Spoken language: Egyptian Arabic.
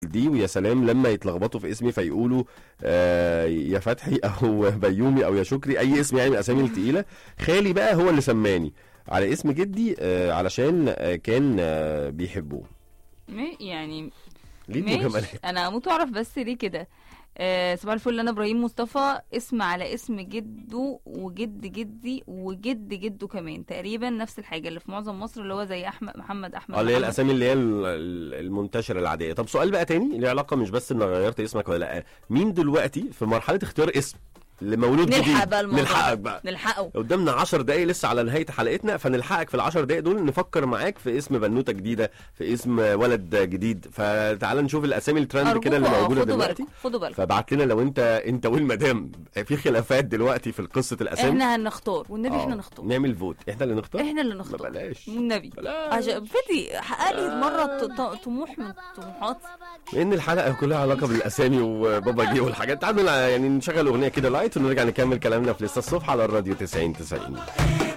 دي ويا سلام لما يتلخبطوا في اسمي فيقولوا آه يا فتحي او بيومي او يا شكري اي اسم يعني من الاسامي التقيله خالي بقى هو اللي سماني على اسم جدي آه علشان آه كان آه بيحبوه م- يعني ليه ماشي المجاملات انا هموت اعرف بس ليه كده آه صباح الفل انا ابراهيم مصطفى اسم على اسم جده وجد جدي وجد جده كمان تقريبا نفس الحاجه اللي في معظم مصر اللي هو زي احمد محمد احمد اه اللي هي محمد. الاسامي اللي هي ال- ال- المنتشره العاديه طب سؤال بقى تاني ليه علاقه مش بس انك غيرت اسمك ولا لا مين دلوقتي في مرحله اختيار اسم اللي مولود نلحق جديد بقى الموضوع نلحقك ده. بقى نلحقه قدامنا 10 دقايق لسه على نهايه حلقتنا فنلحقك في ال 10 دقايق دول نفكر معاك في اسم بنوته جديده في اسم ولد جديد فتعال نشوف الاسامي الترند كده اللي أرجوكوا، آه، موجوده خدوا دلوقتي بالكم خدوا بالكم فابعت لنا لو انت انت والمدام في خلافات دلوقتي في قصه الاسامي احنا هنختار والنبي آه، احنا نختار نعمل فوت احنا اللي نختار احنا اللي ما نختار بلاش والنبي بلاش عشان فدي حقق لي مره ط- ط- طموح من طموحاتي لان الحلقه كلها علاقه بالاسامي وبابا جه والحاجات تعالوا يعني نشغل اغنيه كده لايت ونرجع نكمل كلامنا في لسه الصبح على الراديو 90 90